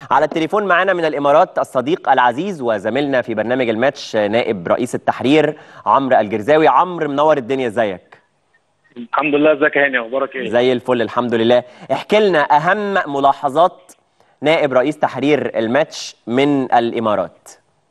على التليفون معانا من الامارات الصديق العزيز وزميلنا في برنامج الماتش نائب رئيس التحرير عمرو الجرزاوي عمرو منور الدنيا ازيك الحمد لله ازيك يا هاني اخبارك ايه زي الفل الحمد لله احكي لنا اهم ملاحظات نائب رئيس تحرير الماتش من الامارات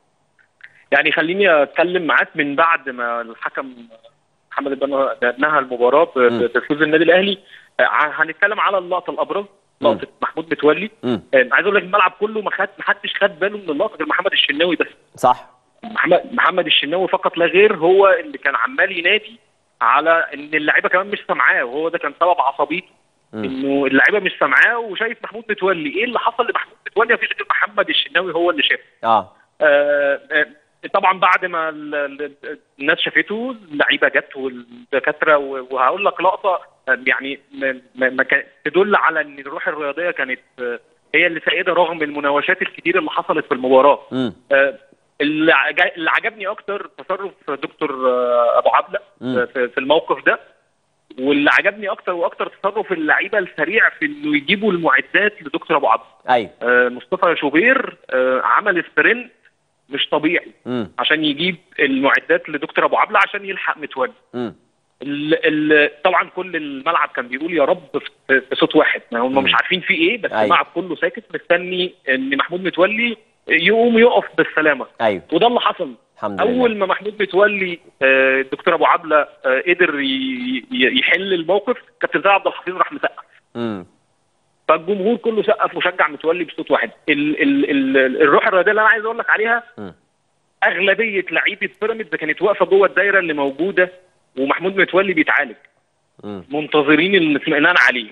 يعني خليني اتكلم معاك من بعد ما الحكم محمد البنا نهى المباراه ب- مم. بفوز النادي الاهلي آه، هنتكلم على اللقطه الابرز مم. لقطه محمود متولي مم. آه، عايز اقول لك الملعب كله ما خد ما حدش خد باله من اللقطه غير محمد الشناوي بس صح محمد محمد الشناوي فقط لا غير هو اللي كان عمال ينادي على ان اللعيبه كمان مش سامعاه وهو ده كان سبب عصبيته مم. انه اللعيبه مش سامعاه وشايف محمود متولي ايه اللي حصل لمحمود متولي مفيش غير محمد الشناوي هو اللي شافه اه آه، آه، طبعا بعد ما ال- ال- الناس شافته اللعيبه جت والدكاتره و- وهقول لك لقطه آه، يعني ما- ما ما كان- تدل على ان الروح الرياضيه كانت آه، هي اللي سائده رغم المناوشات الكتير اللي حصلت في المباراه امم آه، اللي عجا- اللي عجبني اكتر تصرف دكتور آه، ابو عبله مم. آه، في في الموقف ده واللي عجبني اكتر واكتر تصرف اللعيبه السريع في انه يجيبوا المعدات لدكتور ابو عبله ايوه آه، مصطفى شوبير آه، عمل سبرنت مش طبيعي امم عشان يجيب المعدات لدكتور ابو عبله عشان يلحق متولي امم ال ال طبعا كل الملعب كان بيقول يا رب في في صوت واحد ما هم مم. مش عارفين في ايه بس أيوة. الملعب كله ساكت مستني ان محمود متولي يقوم يقف بالسلامه ايوه وده اللي حصل الحمد لله اول ما محمود متولي آه، الدكتور ابو عبله آه، قدر ي- ي- يحل الموقف كابتن زي عبد الحفيظ راح مسقف امم فالجمهور كله سقف وشجع متولي بصوت واحد ال ال ال الروح الرياضيه اللي انا عايز اقول لك عليها مم. اغلبيه لعيبه بيراميدز كانت واقفه جوه الدايره اللي موجوده ومحمود متولي بيتعالج امم منتظرين الاطمئنان عليه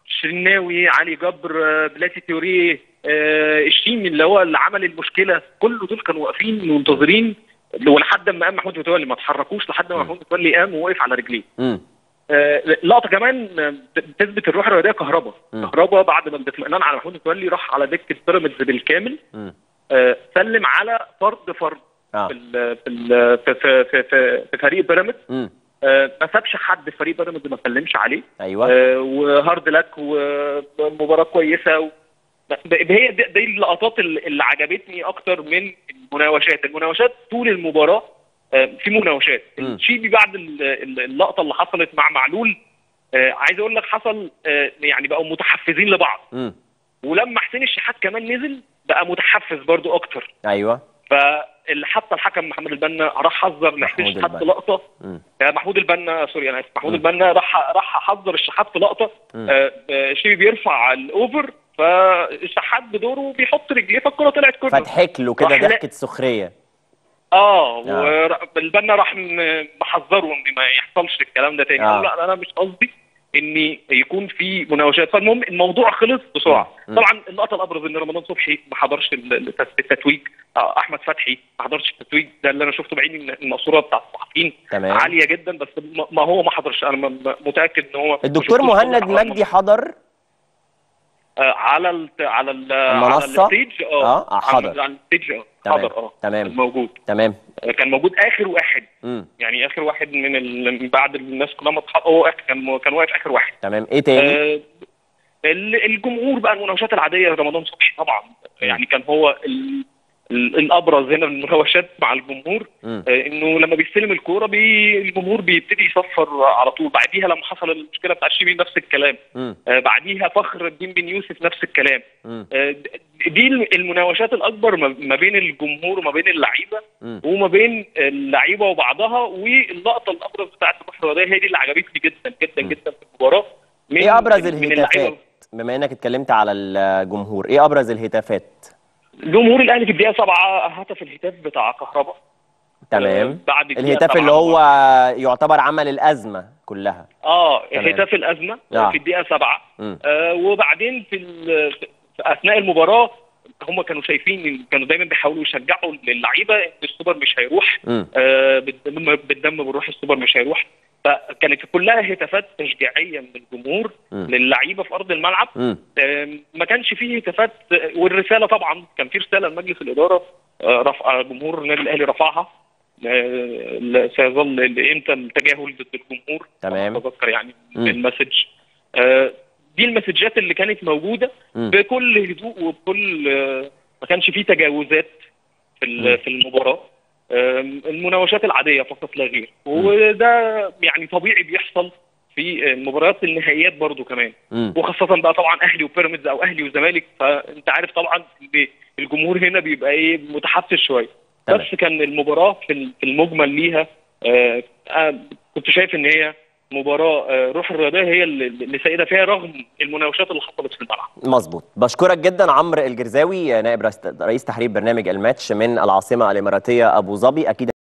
شناوي علي جبر آه، بلاتي تيوريه آه، الشيمي اللي هو اللي عمل المشكله كل دول كانوا واقفين منتظرين ولحد ما قام محمود متولي ما اتحركوش لحد ما مم. محمود متولي قام ووقف على رجليه امم آه، لقطه كمان آه، تثبت الروح الرياضيه كهربا مم. كهربا بعد ما الاطمئنان على محمود متولي راح على دكه بيراميدز بالكامل امم آه، سلم على فرد فرد اه في ال في ال في في في, في, في فريق بيراميدز امم آه، ما سابش حد في فريق بيراميدز ما سلمش عليه ايوه آه، وهارد لك ومباراه كويسه و... ب- هي دي, دي اللقطات اللي اللي عجبتني اكتر من المناوشات المناوشات طول المباراه آه، في مناوشات مم. الشيبي بعد ال- ال- اللقطه اللي حصلت مع معلول آه، عايز اقول لك حصل آه، يعني بقوا متحفزين لبعض امم ولما حسين الشحات كمان نزل بقى متحفز برضو اكتر ايوه فحتى الحكم محمد البنا راح حذر لحسين محمود الشحات في البنا. لقطه امم آه، محمود البنا سوري انا اسف محمود مم. البنا راح راح حذر الشحات في لقطه مم. آه، آه، شيبي بيرفع الاوفر فالشحات بدوره بيحط رجليه فالكره طلعت كورنر فتحك له كده راح لا- ضحكه سخريه اه آه. والبنا راح م- محذره ان ما يحصلش الكلام ده تاني آه. قال لا انا مش قصدي ان يكون في مناوشات فالمهم الموضوع خلص بسرعه مم. طبعا اللقطه الابرز ان رمضان صبحي ما حضرش ال- الت- التتويج آه، احمد فتحي ما حضرش التتويج ده اللي انا شفته بعيني إن المقصوره بتاع الصحفيين تمام عاليه جدا بس ما- ما هو ما حضرش انا م- م- متاكد ان هو الدكتور ما شفتوش مهند طبعاً. مجدي حضر آه، على ال على ال المنصة؟ على الستيج آه، اه آه، حضر. على الستيج اه تمام. حضر اه تمام. كان موجود تمام آه، كان موجود اخر واحد امم يعني اخر واحد من ال... من بعد الناس كلها ما اتحط- هو آخر- كان كان واقف اخر واحد تمام ايه تاني آه، ال- الجمهور بقى المناوشات العاديه رمضان صبحي طبعا يعني كان هو ال... ال- الابرز هنا المناوشات مع الجمهور امم آه، انه لما بيستلم الكوره بي... الجمهور بيبتدي يصفر على طول بعديها لما حصل المشكله بتاع الشيبي نفس الكلام امم آه، بعديها فخر الدين بن يوسف نفس الكلام امم آه، دي المناوشات الاكبر ما ما بين الجمهور وما بين اللعيبه امم وما بين اللعيبه وبعضها واللقطه الابرز بتاعت الروح الرياضيه هي دي اللي عجبتني جدا جدا م. جدا في المباراه من ايه ابرز من اللعيبه الهتافات بما انك اتكلمت على الجمهور ايه ابرز الهتافات جمهور الاهلي في الدقيقه سبعه هتف الهتاف بتاع كهربا تمام آه، بعد الدقيقة الهتاف سبعة اللي هو يعتبر عمل الازمه كلها اه تمام. هتاف الازمه آه. في الدقيقه سبعه امم آه وبعدين في, ال- في اثناء المباراه هم كانوا شايفين كانوا دايما بيحاولوا يشجعوا اللعيبه ان السوبر مش هيروح امم آه، بالدم بالدم بنروح السوبر مش هيروح فكانت كلها هتافات تشجيعيه من الجمهور مم. للعيبه في ارض الملعب امم آم، ما كانش فيه هتافات آه، والرساله طبعا كان في رساله لمجلس الاداره آه، رفع جمهور النادي الاهلي رفعها آه، سيظل امتى التجاهل ضد الجمهور تمام. اتذكر يعني مم. المسج آه، دي المسجات اللي كانت موجوده مم. بكل هدوء وبكل آه، ما كانش فيه تجاوزات في مم. ال- في المباراه آم، المناوشات العاديه فقط لا غير وده يعني طبيعي بيحصل في مباريات النهائيات برضو كمان مم. وخاصه بقى طبعا اهلي وبيراميدز او اهلي وزمالك فانت عارف طبعا ب- الجمهور هنا بيبقى ايه متحفز شويه تمام. بس كان المباراه في ال- في المجمل ليها آه، آه، كنت شايف ان هي مباراه آه، روح الرياضيه هي اللي اللي سائده فيها رغم المناوشات اللي حصلت في الملعب مظبوط بشكرك جدا عمرو الجرزاوي نائب رئيس- رئيس تحرير برنامج الماتش من العاصمه الاماراتيه ابو ظبي اكيد